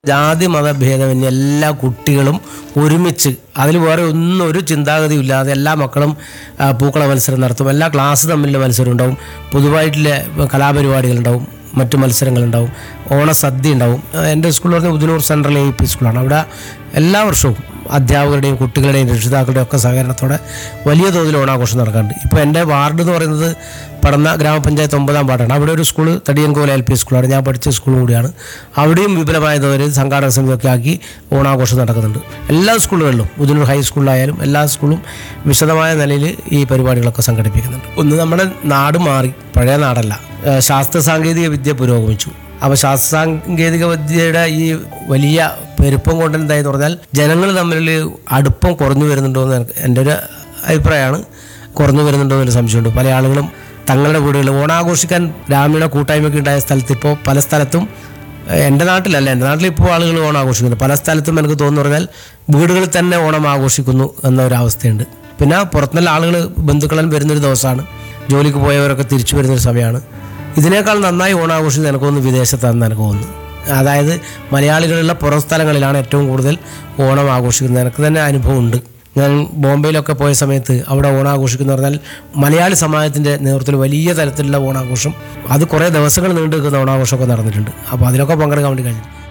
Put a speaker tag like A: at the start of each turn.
A: ജാതി മത ഭേദമന്യേ എല്ലാ കുട്ടികളും ഒരുമിച്ച് അതിൽ വേറെ ഒന്നും ഒരു ചിന്താഗതിയും ഇല്ലാതെ എല്ലാ മക്കളും ആ, പൂക്കള മത്സരം നടത്തും എല്ലാ ക്ലാസ് തമ്മിലുള്ള മത്സരം ഉണ്ടാവും പൊതുവായിട്ടുള്ള കലാപരിപാടികളുണ്ടാവും മറ്റു മത്സരങ്ങളുണ്ടാവും ഓണസദ്യ ഉണ്ടാവും ആ, എൻ്റെ സ്കൂൾ പറഞ്ഞാൽ ഉദനൂർ സെൻട്രൽ എ പി സ്കൂളാണ് അവിടെ എല്ലാ വർഷവും അധ്യാപകരുടെയും കുട്ടികളുടെയും രക്ഷിതാക്കളുടെയും ഒക്കെ സഹകരണത്തോടെ വലിയ തോതിൽ ഓണാഘോഷം നടക്കാറുണ്ട് ഇപ്പോൾ എൻ്റെ വാർഡ് എന്ന് പറയുന്നത് പടന്ന ഗ്രാമപഞ്ചായത്ത് ഒമ്പതാം വാർഡാണ് അവിടെ ഒരു സ്കൂൾ തടിയൻകോല എൽ പി സ്കൂളാണ് ഞാൻ പഠിച്ച സ്കൂളും കൂടിയാണ് അവിടെയും വിപുലമായ തോതിൽ സംഘാടക സമിതിയൊക്കെ ആക്കി ഓണാഘോഷം നടക്കുന്നുണ്ട് എല്ലാ സ്കൂളുകളിലും ഉദനൂർ ഹൈസ്കൂളിലായാലും എല്ലാ സ്കൂളും വിശദമായ നിലയിൽ ഈ പരിപാടികളൊക്കെ സംഘടിപ്പിക്കുന്നുണ്ട് ഒന്ന് നമ്മുടെ നാട് മാറി പഴയ നാടല്ല ഏഹ് ശാസ്ത്ര സാങ്കേതിക വിദ്യ പുരോഗമിച്ചു അപ്പോൾ ശാസ്ത്ര സാങ്കേതിക വിദ്യയുടെ ഈ വലിയ പെരുപ്പം കൊണ്ട് എന്തായെന്ന് പറഞ്ഞാൽ ജനങ്ങൾ തമ്മിൽ അടുപ്പം കുറഞ്ഞു വരുന്നുണ്ടോ എന്ന് എനിക്ക് എൻ്റെ ഒരു അഭിപ്രായമാണ് കുറഞ്ഞു വരുന്നുണ്ടോ എന്നൊരു സംശയമുണ്ട് പല ആളുകളും തങ്ങളുടെ വീടുകളിൽ ഓണാഘോഷിക്കാൻ ഗ്രാമീണ കൂട്ടായ്മയൊക്കെ ഉണ്ടായ സ്ഥലത്ത് ഇപ്പോൾ പല സ്ഥലത്തും ഏഹ് എൻ്റെ നാട്ടിലല്ല എൻ്റെ നാട്ടിൽ ഇപ്പോൾ ആളുകൾ ഓണം ആഘോഷിക്കുന്നുണ്ട് പല സ്ഥലത്തും എനിക്ക് തോന്നുന്നു പറഞ്ഞാൽ വീടുകളിൽ തന്നെ ഓണം ആഘോഷിക്കുന്നു എന്ന ഒരു അവസ്ഥയുണ്ട് പിന്നെ പുറത്തുനിന്നുള്ള ആളുകൾ ബന്ധുക്കളൻ വരുന്നൊരു ദിവസമാണ് ജോലിക്ക് പോയവരൊക്കെ തിരിച്ചു വരുന്നൊരു സമയമാണ് ഇതിനേക്കാൾ നന്നായി ഓണാഘോഷിക്കുന്നത് എനിക്ക് തോന്നുന്നു വിദേശത്താണെന്ന് എനിക്ക് തോന്നുന്നു അതായത് മലയാളികളുള്ള പുറം സ്ഥലങ്ങളിലാണ് ഏറ്റവും കൂടുതൽ ഓണം ആഘോഷിക്കുന്നത് എനിക്ക് തന്നെ അനുഭവമുണ്ട് ഞാൻ ബോംബെയിലൊക്കെ പോയ സമയത്ത് അവിടെ ഓണാഘോഷിക്കുന്ന പറഞ്ഞാൽ മലയാളി സമാജത്തിൻ്റെ നേതൃത്വത്തിൽ വലിയ തരത്തിലുള്ള ഓണാഘോഷം അത് കുറേ ദിവസങ്ങൾ നീണ്ടു നിൽക്കുന്ന ഓണാഘോഷമൊക്കെ നടന്നിട്ടുണ്ട് അപ്പോൾ അതിലൊക്കെ പങ്കെടുക്കാൻ വേണ്ടി കഴിഞ്ഞു